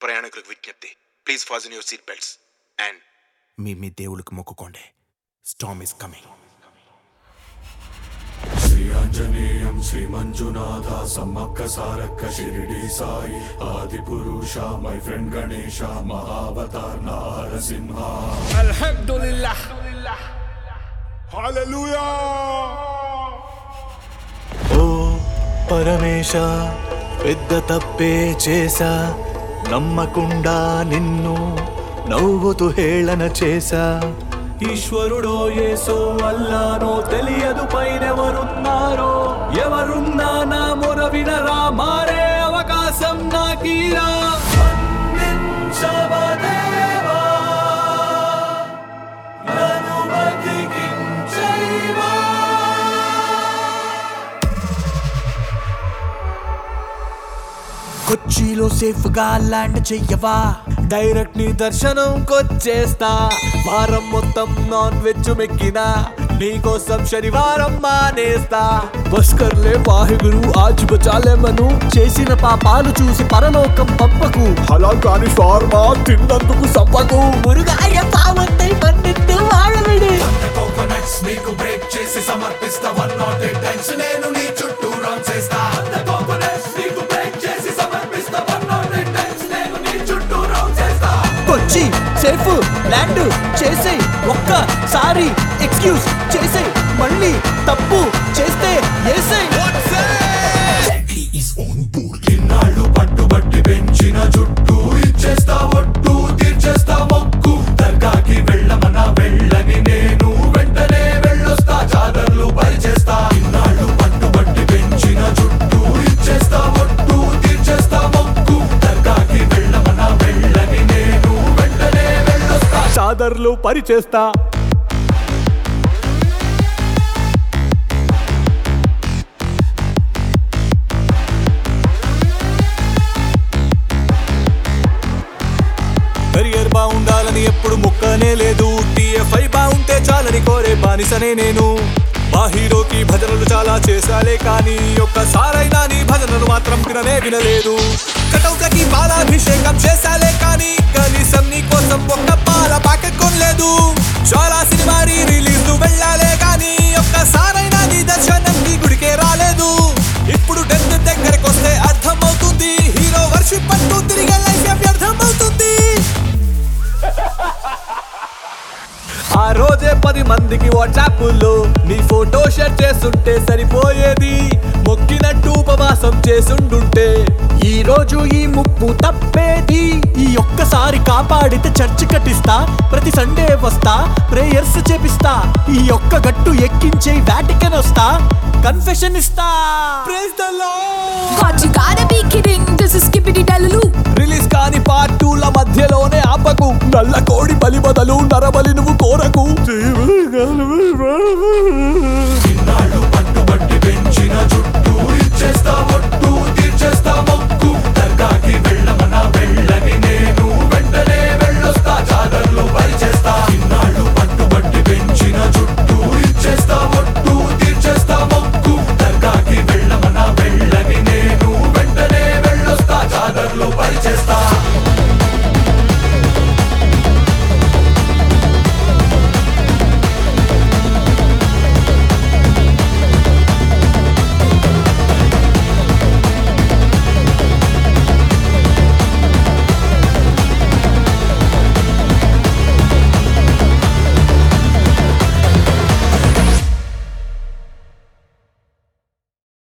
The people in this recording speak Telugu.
ప్రయాణికులకు విజ్ఞప్తి please fasten your seat belts and మీ మీ దేవుడికి మొక్కుకోండి storm is coming Shri Anjaneyam Shri Manjunatha Sammakka Sarakka Shirdi Sai ఆది పురుష మై ఫ్రెండ్ గణేశ మహావతార్ నారసింహ ఓ పరమేశ పెద్ద తప్పే చేశా నమ్మకుండా నిన్ను నవ్వుతూ హేళన చేశా ఈశ్వరుడో ఏసో అల్లానో తెలియదు పైనెవరున్నారో ఎవరున్నా నా మొర వినరా మారే అవకాశం నాకీరా మన్నించవదేవా, నన్ను బతికించైవా. కొచ్చిలో సేఫ్ గా ల్యాండ్ చెయ్యవా డైరెక్ట్ నీ దర్శనం కొచ్చేస్తా వారం మొత్తం నాన్ వెజ్ మెక్కినా నీకోసం శనివారం మానేస్తా బస్కర్లే వాహిగురు ఆజ్ బచాలే మను చేసిన పాపాలు చూసి పరలోకం పంపకు హలాల్ కాని ఫార్మా తిన్నందుకు సంపకు మురుగాయ పావంతై పన్నెండు వాడవిడి కోకోనట్స్ నీకు బ్రేక్ చేసి సమర్పిస్తా వన్ నాట్ ఎయిట్ టైమ్స్ నేను నీ చుట్టూ రన్ చేస్తా కోకోనట్స్ నీకు బ్రేక్ చేసి సమర్పిస్తా వన్ నాట్ ఎయిట్ టైమ్స్ నేను నీ చుట్టూ రన్ చేస్తా కొచ్చి సేఫ్ ల్యాండ్ చేసే ఒక్కసారి ఎక్స్క్యూజ్ చేసే మళ్ళీ తప్పు చేస్తే ఏసై ఇన్నాళ్ళు పట్టుబట్టి పెంచిన జుట్టు ఇచ్చేస్తా ఒట్టు తీర్చేస్తా మొక్కు దర్గాకి వెళ్ళమన్నా వెళ్ళని నేను వెంటనే వెళ్ళొస్తా చాదర్లు పరిచేస్తా ఇన్నాళ్ళు పట్టుబట్టి పెంచిన జుట్టు ఇచ్చేస్తా ఒట్టు తీర్చేస్తా మొక్కు దర్గాకి వెళ్ళమన్నా వెళ్ళని నేను వెంటనే వెళ్ళొస్తా చాదర్లు పరిచేస్తా కెరియర్ బాగుండాలని ఎప్పుడు ముక్కనే లేదు టీఎఫ్ఐ బాగుంటే చాలని కోరే బానిసనే నేను మా హీరోకి భజనలు చాలా చేశాలే కానీ ఒక్కసారైనా నీ భజనలు మాత్రం విననే వినలేదు కటౌకకి పాలాభిషేకం చేశాలే కానీ కనీసం నీ కోసం ఒక్క పాల ప్యాకెట్ కొనలేదు చాలా సినిమా రీ రిలీజ్ వెళ్ళాలే కానీ ఒక్కసారైనా నీ దర్శనం నీ గుడికే రాలేదు ఇప్పుడు డెత్ దగ్గరకు వస్తే అర్థమవుతుంది హీరో వర్షిప్ అంటూ తిరిగే లైఫ్ వ్యర్థమవుతుంది ఆ రోజే పది మందికి వాట్సాప్ లో నీ ఫోటో షేర్ చేస్తుంటే సరిపోయేది మొక్కినట్టు ఉపవాసం చేసుండుంటే ఈ రోజు ఈ ముప్పు తప్పేది ఈ ఒక్కసారి కాపాడితే చర్చ్ కట్టిస్తా ప్రతి సండే వస్తా ప్రేయర్స్ చేపిస్తా ఈ ఒక్క గట్టు ఎక్కించే వాటికన్ వస్తా కన్ఫెషన్ ఇస్తా Praise the Lord! God, you gotta be kidding. This is Skippity Dalulu. Release కాని పార్ట్ టూల మధ్యలోనే ఆపకు నల్ల కోడి బలి బదలు నరబలి నువ్వు కోరకు ఇన్నాళ్ళు పట్టుబట్టి పెంచిన జుట్టు ఇచ్చేస్తా ఒట్టు తీర్చేస్తా మొక్కు దర్గాకి వెళ్ళమన్నా వెళ్ళని నేను వెంటనే వెళ్ళొస్తా చాదర్లు పరిచేస్తా ఇన్నాళ్ళు పట్టుబట్టి పెంచిన జుట్టు ఇచ్చేస్తా ఒట్టు తీర్చేస్తా మొక్కు దర్గాకి వెళ్ళమన్నా వెళ్ళని నేను వెంటనే వెళ్ళొస్తా చాదర్లు పరిచేస్తా